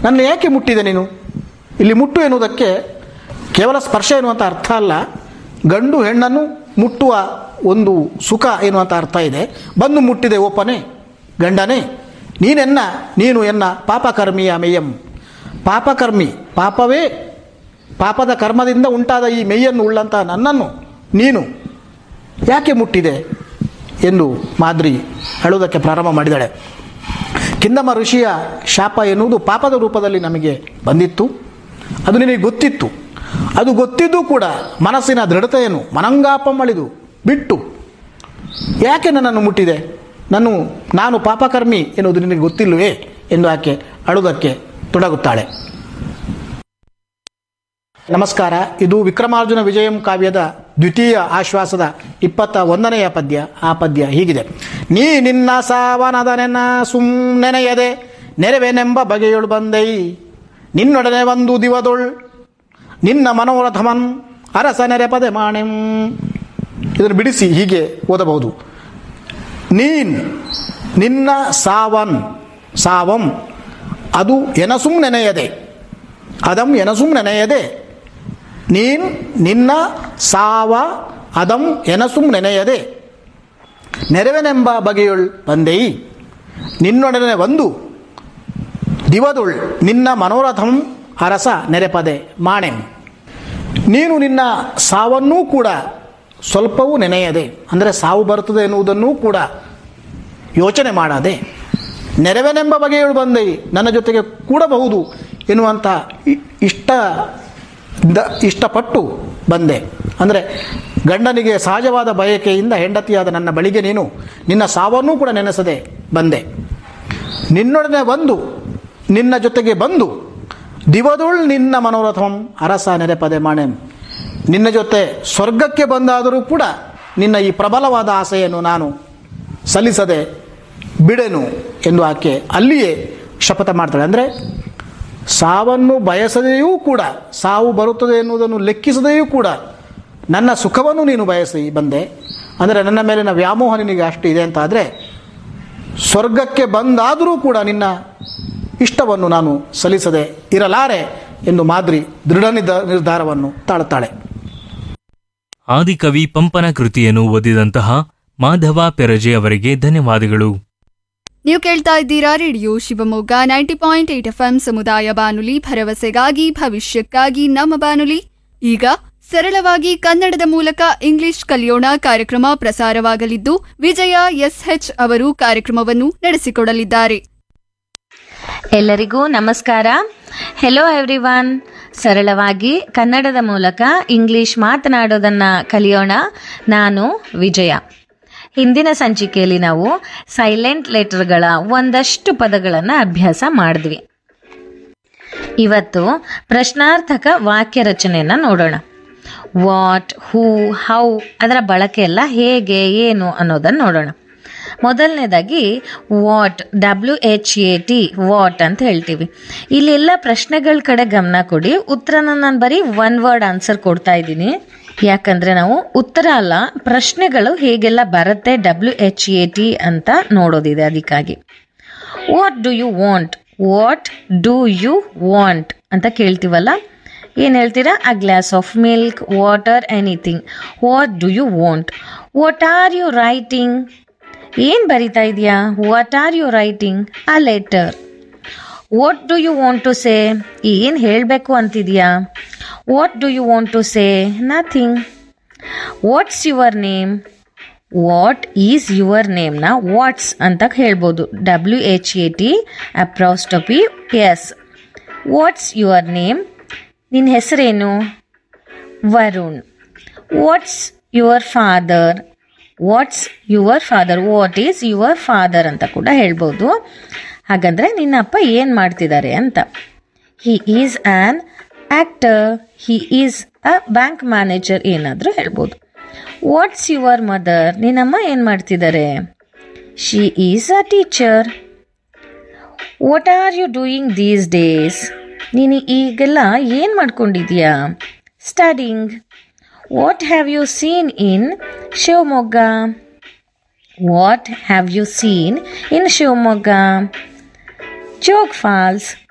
ನನ್ನ ಏಕೆ ಮುಟ್ಟಿದೆ ನೀನು ಇಲ್ಲಿ ಮುಟ್ಟು ಎನ್ನುವುದಕ್ಕೆ ಕೇವಲ ಸ್ಪರ್ಶ ಎನ್ನುವಂಥ ಅರ್ಥ ಅಲ್ಲ ಗಂಡು ಹೆಣ್ಣನ್ನು ಮುಟ್ಟುವ ಒಂದು ಸುಖ ಎನ್ನುವಂಥ ಅರ್ಥ ಇದೆ ಬಂದು ಮುಟ್ಟಿದೆ ಒಪ್ಪನೆ ಗಂಡನೇ ನೀನೆನ್ನ ನೀನು ಎನ್ನ ಪಾಪಕರ್ಮಿಯ ಮೇಯಂ ಪಾಪಕರ್ಮಿ ಪಾಪವೇ ಪಾಪದ ಕರ್ಮದಿಂದ ಉಂಟಾದ ಈ ಮೇಯನ್ನು ಉಳ್ಳಂಥ ನನ್ನನ್ನು ನೀನು ಯಾಕೆ ಮುಟ್ಟಿದೆ ಎಂದು ಮಾದ್ರಿ ಅಳುವುದಕ್ಕೆ ಪ್ರಾರಂಭ ಮಾಡಿದಾಳೆ ಕಿಂದಮ ಋಷಿಯ ಶಾಪ ಎನ್ನುವುದು ಪಾಪದ ರೂಪದಲ್ಲಿ ನಮಗೆ ಬಂದಿತ್ತು ಅದು ನಿನಗೆ ಗೊತ್ತಿತ್ತು ಅದು ಗೊತ್ತಿದ್ದು ಕೂಡ ಮನಸ್ಸಿನ ದೃಢತೆಯನ್ನು ಮನಂಗಾಪಮ್ಮಳಿದು ಬಿಟ್ಟು ಯಾಕೆ ನನ್ನನ್ನು ಮುಟ್ಟಿದೆ ನಾನು ನಾನು ಪಾಪಕರ್ಮಿ ಎನ್ನುವುದು ನಿನಗೆ ಗೊತ್ತಿಲ್ಲವೇ ಎಂದು ಆಕೆ ಅಳುವುದಕ್ಕೆ ತೊಡಗುತ್ತಾಳೆ ನಮಸ್ಕಾರ ಇದು ವಿಕ್ರಮಾರ್ಜುನ ವಿಜಯಂ ಕಾವ್ಯದ ದ್ವಿತೀಯ ಆಶ್ವಾಸದ ಇಪ್ಪತ್ತ ಒಂದನೆಯ ಪದ್ಯ ಆ ಪದ್ಯ ಹೀಗಿದೆ ನೀ ನಿನ್ನ ಸಾವನದ ನೆನ ಸುಮ್ ನೆನೆಯದೆ ನೆರವೆನೆಂಬ ಬಗೆಯೊಳು ಬಂದೈ ನಿನ್ನೊಡನೆ ಒಂದು ದಿವದೊಳ್ ನಿನ್ನ ಮನೋರಥಮನ್ ಅರಸ ನೆರೆಪದೆ ಮಾಣೆಂ ಇದನ್ನು ಬಿಡಿಸಿ ಹೀಗೆ ಓದಬಹುದು ನೀನ್ ನಿನ್ನ ಸಾವನ್ ಸಾವಂ ಅದು ಎನಸುಂ ನೆನೆಯದೆ ಅದಂ ಎನಸುಂ ನೆನೆಯದೆ ನೀನ್ ನಿನ್ನ ಸಾವ ಅದಂ ಎನಸುಂ ನೆನೆಯದೆ ನೆರವೆನೆಂಬ ಬಗೆಯೊಳ್ ಬಂದೈ ನಿನ್ನೊಡನೆ ಒಂದು ದಿವದುಳ್ ನಿನ್ನ ಮನೋರಥಂ ಅರಸ ನೆರೆಪದೆ ಮಾಣೆಂ ನೀನು ನಿನ್ನ ಸಾವನ್ನೂ ಕೂಡ ಸ್ವಲ್ಪವೂ ನೆನೆಯದೆ ಅಂದರೆ ಸಾವು ಬರುತ್ತದೆ ಎನ್ನುವುದನ್ನೂ ಕೂಡ ಯೋಚನೆ ಮಾಡದೆ ನೆರವೆನೆಂಬ ಬಗೆಯಳು ಬಂದೈ ನನ್ನ ಜೊತೆಗೆ ಕೂಡಬಹುದು ಎನ್ನುವಂಥ ಇ- ಇಷ್ಟ ದ- ಇಷ್ಟಪಟ್ಟು ಬಂದೆ ಅಂದರೆ ಗಂಡನಿಗೆ ಸಹಜವಾದ ಬಯಕೆಯಿಂದ ಹೆಂಡತಿಯಾದ ನನ್ನ ಬಳಿಗೆ ನೀನು ನಿನ್ನ ಸಾವನ್ನೂ ಕೂಡ ನೆನೆಸದೆ ಬಂದೆ ನಿನ್ನೊಡನೆ ಬಂದು ನಿನ್ನ ಜೊತೆಗೆ ಬಂದು ದಿವದೊಳ್ ನಿನ್ನ ಮನೋರಥಂ ಅರಸ ನೆರೆಪದೆ ಮಾಣೆಂ ನಿನ್ನ ಜೊತೆ ಸ್ವರ್ಗಕ್ಕೆ ಬಂದಾದರೂ ಕೂಡ ನಿನ್ನ ಈ ಪ್ರಬಲವಾದ ಆಸೆಯನ್ನು ನಾನು ಸಲ್ಲಿಸದೆ ಬಿಡೆನು ಎಂದು ಆಕೆ ಅಲ್ಲಿಯೇ ಶಪಥ ಮಾಡ್ತಾಳೆ ಅಂದರೆ ಸಾವನ್ನು ಬಯಸದೆಯೂ ಕೂಡ ಸಾವು ಬರುತ್ತದೆ ಎನ್ನುವುದನ್ನು ಲೆಕ್ಕಿಸದೆಯೂ ಕೂಡ ನನ್ನ ಸುಖವನ್ನು ನೀನು ಬಯಸಿ ಬಂದೆ ಅಂದರೆ ನನ್ನ ಮೇಲಿನ ವ್ಯಾಮೋಹ ನಿನಗೆ ಅಷ್ಟು ಇದೆ ಅಂತ ಆದರೆ ಸ್ವರ್ಗಕ್ಕೆ ಬಂದಾದರೂ ಕೂಡ ನಿನ್ನ ಇಷ್ಟವನ್ನು ನಾನು ಸಲ್ಲಿಸದೆ ಇರಲಾರೆ ಎಂದು ಮಾದ್ರಿ ದೃಢ ನಿರ್ಧ- ನಿರ್ಧಾರವನ್ನು ತಾಳುತ್ತಾಳೆ ಆದಿಕವಿ ಪಂಪನ ಕೃತಿಯನ್ನು ಓದಿದಂತಹ ಮಾಧವ ಪೆರಜೆ ಅವರಿಗೆ ಧನ್ಯವಾದಗಳು ನೀವು ಕೇಳ್ತಾ ಇದ್ದೀರಾ radio Shivamogga ninety point eight F M ಸಮುದಾಯ ಬಾನುಲಿ ಭರವಸೆಗಾಗಿ ಭವಿಷ್ಯಕ್ಕಾಗಿ ನಮ್ಮ ಬಾನುಲಿ ಈಗ ಸರಳವಾಗಿ ಕನ್ನಡದ ಮೂಲಕ ಇಂಗ್ಲಿಷ್ ಕಲಿಯೋಣ ಕಾರ್ಯಕ್ರಮ ಪ್ರಸಾರವಾಗಲಿದ್ದು ವಿಜಯ ಎಸ್ಎಚ್ ಅವರು ಕಾರ್ಯಕ್ರಮವನ್ನು ನಡೆಸಿಕೊಡಲಿದ್ದಾರೆ ಎಲ್ಲರಿಗೂ ನಮಸ್ಕಾರ ಹೆಲೋ ಎವ್ರಿವನ್ ಸರಳವಾಗಿ ಕನ್ನಡದ ಮೂಲಕ ಇಂಗ್ಲಿಷ್ ಮಾತನಾಡೋದನ್ನು ಕಲಿಯೋಣ ನಾನು ವಿಜಯ ಹಿಂದಿನ ಸಂಚಿಕೆಯಲ್ಲಿ ನಾವು ಸೈಲೆಂಟ್ ಲೆಟರ್ಗಳ ಒಂದಷ್ಟು ಪದಗಳನ್ನು ಅಭ್ಯಾಸ ಮಾಡಿದ್ವಿ ಇವತ್ತು ಪ್ರಶ್ನಾರ್ಥಕ ವಾಕ್ಯ ರಚನೆಯನ್ನು ನೋಡೋಣ ವಾಟ್ ಹೂ ಹೌ ಅದರ ಬಳಕೆ ಎಲ್ಲ ಹೇಗೆ ಏನು ಅನ್ನೋದನ್ನು ನೋಡೋಣ ಮೊದಲನೇದಾಗಿ what W H A T what ಅಂತ ಹೇಳ್ತೀವಿ ಇಲ್ಲೆಲ್ಲ ಪ್ರಶ್ನೆಗಳ ಕಡೆ ಗಮನ ಕೊಡಿ ಉತ್ತರನ ನಾನು ಬರೀ ಒನ್ ವರ್ಡ್ ಆನ್ಸರ್ ಕೊಡ್ತಾ ಇದ್ದೀನಿ ಯಾಕಂದರೆ ನಾವು ಉತ್ತರ ಅಲ್ಲ ಪ್ರಶ್ನೆಗಳು ಹೇಗೆಲ್ಲ ಬರುತ್ತೆ ಡಬ್ಲ್ಯೂ ಎಚ್ ಎ ಟಿ ಅಂತ ನೋಡೋದಿದೆ ಅದಕ್ಕಾಗಿ what do you want what do you want ಅಂತ ಕೇಳ್ತೀವಲ್ಲ ಏನು ಹೇಳ್ತೀರಾ a glass of milk water anything what do you want what are you writing ಏನು ಬರಿತಾ ಇದೆಯಾ what are you writing a letter what do you want to say ಏನು ಹೇಳಬೇಕು ಅಂತಿದೆಯಾ what do you want to say nothing what's your name what is your ನೇಮ್ನ what's ಅಂತ ಹೇಳ್ಬೋದು W H A T ಅಪ್ರಾಸ್ಟಪಿ S what's your name ನಿನ್ನ ಹೆಸರೇನು Varun what's your father what's your father what is your father ಅಂತ ಕೂಡ ಹೇಳ್ಬೋದು ಹಾಗಂದ್ರೆ ನಿನ್ನ ಅಪ್ಪ ಏನು ಮಾಡ್ತಿದ್ದಾರೆ ಅಂತ he is an actor he is a bank manager ಏನಾದರೂ ಹೇಳ್ಬೋದು ವಾಟ್ಸ್ ಯುವರ್ ಮದರ್ ನಿನ್ನಮ್ಮ ಏನು ಮಾಡ್ತಿದ್ದಾರೆ she is a teacher what are you doing these days ನೀನು ಈಗೆಲ್ಲ ಏನು ಮಾಡ್ಕೊಂಡಿದ್ಯಾ studying what have you seen in Shivamogga what have you seen in Shivamogga Jog falls